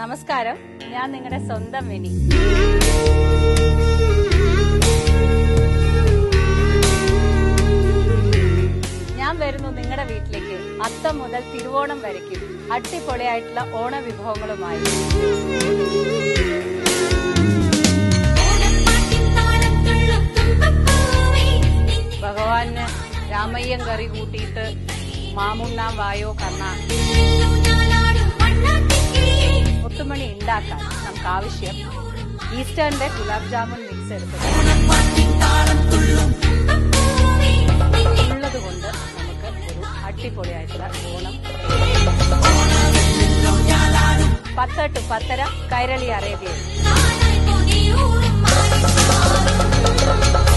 നമസ്കാരം ഞാൻ നിങ്ങളുടെ സ്വന്തം വെനി ഞാൻ വരുന്നു നിങ്ങളുടെ വീട്ടിലേക്ക് അത്തം മുതൽ തിരുവോണം വരയ്ക്കും അടിപൊളിയായിട്ടുള്ള ഓണ വിഭവങ്ങളുമായി ഭഗവാന് രാമയ്യൻ കറി കൂട്ടിയിട്ട് മാമുണ്ണാൻ വായോ കണ്ണ മുത്തുമണി ഉണ്ടാക്കാൻ നമുക്ക് ആവശ്യം ഈസ്റ്റേണിന്റെ ഗുലാബ് ജാമുൻ മിക്സ് എടുത്തിട്ട് ഉള്ളത് കൊണ്ട് നമുക്ക് ഒരു അടിപൊളിയായിട്ടുള്ള ഓണം പത്ത് ടു പത്തര കൈരളി അറേബ്യയിൽ ൂറും